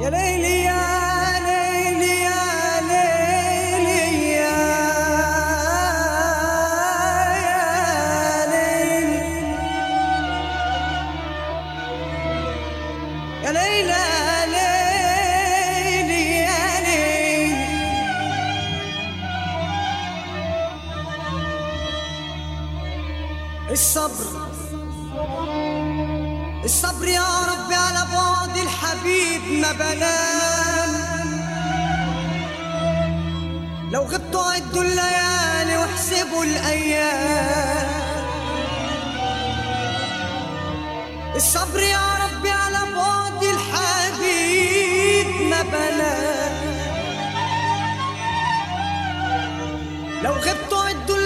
يا ليلي يا ليلي يا ليلي يا يا ليلي يا ليلى ليلي يا ليلي الصبر الصبر يا ربي على بعد الحبيب ما بنام لو غبتوا عدوا الليالي واحسبوا الايام الصبر يا ربي على بعد الحبيب ما بنام لو غبتوا عدوا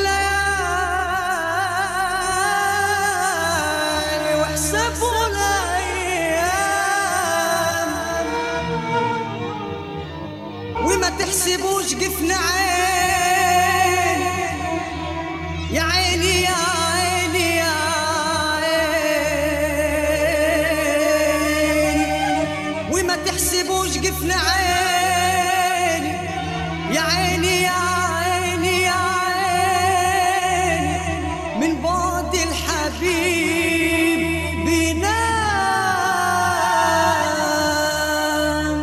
الليالي واحسبوا الايام وما تحسبوش جفن عين يا عيني يا عيني يا عيني وما تحسبوش جفن عيني يا عيني يا عيني يا عيني من بعد الحبيب بينام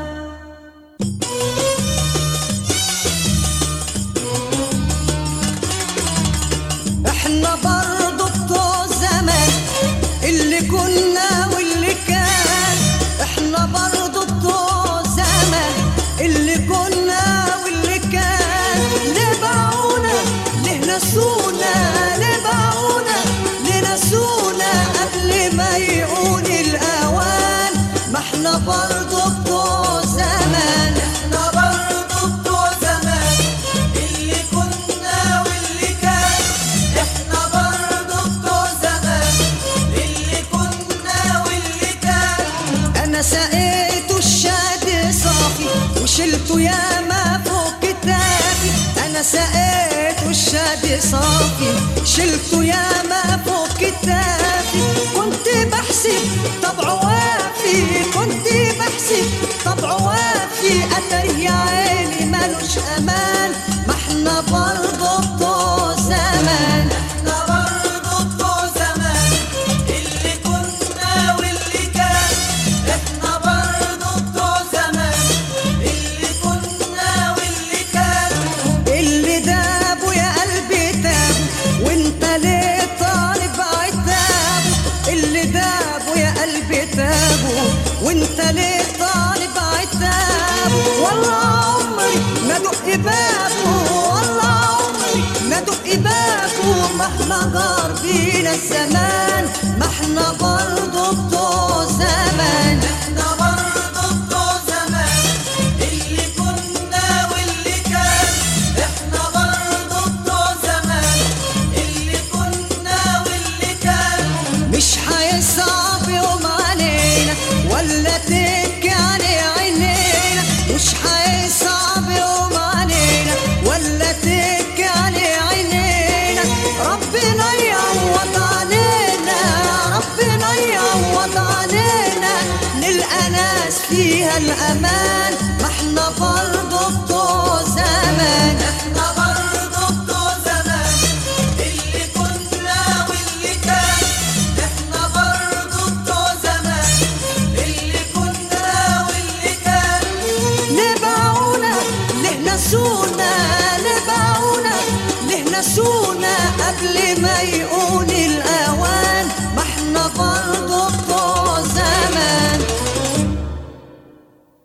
احنا برضو بتوع زمان اللي كنا واللي كان احنا برضو بتوع زمان اللي كنا واللي كان ليه باعونا ليه نسونا ليه باعونا ليه نسونا قبل ما يقول الاوان ما احنا برضو بتوع زمان احنا برضو بتوع زمان اللي كنا واللي كان احنا برضو بتوع زمان اللي كنا واللي كان انا سقيته الشاد صافي وشلته ياما فوق كتافي انا سقيته الشاد صافي شلته ياما فوق كتافي كنت بحسب طبعه وافي كنت بحسب طبعه وافي اتري يا عيني مالوش امان ما احنا برضه بتوع زمان احنا برضه بتوع زمان اللي كنا واللي كان احنا برضه بتوع زمان اللي كنا واللي كان اللي دابوا يا قلبي تابوا وانت ليه طالب عتابه اللي دابوا يا قلبي تابوا وانت ليه طالب عتابه والله عمري ما دق بابه والله عمري ما دق بابه مهما جار بينا الزمان ما احنا برضه بتوع زمان احنا برضه بتوع زمان اللي كنا واللي كان احنا برضه بتوع زمان اللي كنا واللي كان مش هيصعب يوم علينا ولا تبكي على عينينا مش هيصعب يوم علينا ولا تبكي على عينينا ربنا يعوض علينا ربنا يعوض علينا نلقى ناس فيها الأمان ما احنا